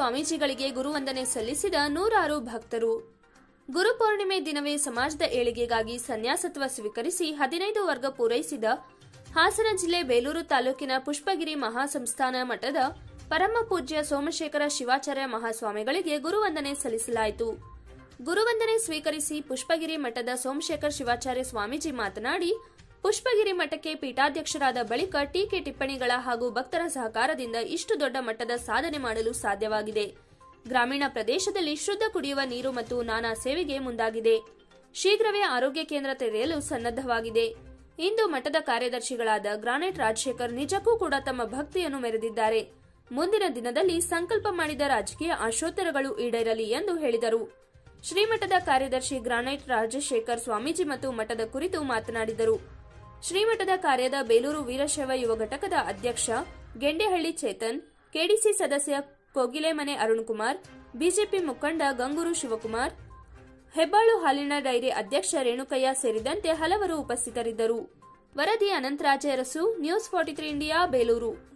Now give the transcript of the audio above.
ಸ್ವಾಮೀಜಿಗಳಿಗೆ ಗುರುವಂದನೆ ಸಲ್ಲಿಸಿದ ನೂರಾರು ಭಕ್ತರು ಗುರುಪೌರ್ಣಿಮೆ ದಿನವೇ ಸಮಾಜದ ಏಳಿಗೆಗಾಗಿ ಸನ್ಯಾಸತ್ವ ಸ್ವೀಕರಿಸಿ ಹದಿನೈದು ವರ್ಗ ಪೂರೈಸಿದ ಹಾಸನ ಜಿಲ್ಲೆ ಬೇಲೂರು ತಾಲೂಕಿನ ಪುಷ್ಪಗಿರಿ ಮಹಾಸಂಸ್ಥಾನ ಮಠದ ಪರಮ ಪೂಜ್ಯ ಸೋಮಶೇಖರ ಶಿವಾಚಾರ್ಯ ಮಹಾಸ್ವಾಮಿಗಳಿಗೆ ಗುರುವಂದನೆ ಸಲ್ಲಿಸಲಾಯಿತು ಗುರುವಂದನೆ ಸ್ವೀಕರಿಸಿ ಪುಷ್ಪಗಿರಿ ಮಠದ ಸೋಮಶೇಖರ್ ಶಿವಾಚಾರ್ಯ ಸ್ವಾಮೀಜಿ ಮಾತನಾಡಿ ಪುಷ್ಪಗಿರಿ ಮಠಕ್ಕೆ ಪೀಠಾಧ್ಯಕ್ಷರಾದ ಬಳಿಕ ಟೀಕೆ ಟಿಪ್ಪಣಿಗಳ ಹಾಗೂ ಭಕ್ತರ ಸಹಕಾರದಿಂದ ಇಷ್ಟು ದೊಡ್ಡ ಮಟ್ಟದ ಸಾಧನೆ ಮಾಡಲು ಸಾಧ್ಯವಾಗಿದೆ ಗ್ರಾಮೀಣ ಪ್ರದೇಶದಲ್ಲಿ ಶುದ್ಧ ಕುಡಿಯುವ ನೀರು ಮತ್ತು ನಾನಾ ಸೇವೆಗೆ ಮುಂದಾಗಿದೆ ಶೀಘ್ರವೇ ಆರೋಗ್ಯ ಕೇಂದ್ರ ತೆರೆಯಲು ಸನ್ನದ್ಧವಾಗಿದೆ ಇಂದು ಮಠದ ಕಾರ್ಯದರ್ಶಿಗಳಾದ ಗ್ರಾನೆಟ್ ರಾಜಶೇಖರ್ ನಿಜಕ್ಕೂ ಕೂಡ ತಮ್ಮ ಭಕ್ತಿಯನ್ನು ಮೆರೆದಿದ್ದಾರೆ ಮುಂದಿನ ದಿನದಲ್ಲಿ ಸಂಕಲ್ಪ ಮಾಡಿದ ರಾಜಕೀಯ ಆಶೋತ್ತರಗಳು ಈಡೇರಲಿ ಎಂದು ಹೇಳಿದರು ಶ್ರೀಮಠದ ಕಾರ್ಯದರ್ಶಿ ಗ್ರಾನೈಟ್ ರಾಜಶೇಖರ್ ಸ್ವಾಮೀಜಿ ಮತ್ತು ಮಠದ ಕುರಿತು ಮಾತನಾಡಿದರು ಶ್ರೀಮಠದ ಕಾರ್ಯದ ಬೇಲೂರು ವೀರಶೈವ ಯುವ ಘಟಕದ ಅಧ್ಯಕ್ಷ ಗೆಂಡೆಹಳ್ಳಿ ಚೇತನ್ ಕೆಡಿಸಿ ಸದಸ್ಯ ಕೋಗಿಲೆಮನೆ ಅರುಣ್ ಕುಮಾರ್ ಬಿಜೆಪಿ ಮುಖಂಡ ಗಂಗೂರು ಶಿವಕುಮಾರ್ ಹೆಬ್ಬಾಳು ಹಾಲಿನ ಡೈರಿ ಅಧ್ಯಕ್ಷ ರೇಣುಕಯ್ಯ ಸೇರಿದಂತೆ ಹಲವರು ಉಪಸ್ಥಿತರಿದ್ದರು ವರದಿ Anantharaja Arasu news forty three India Belur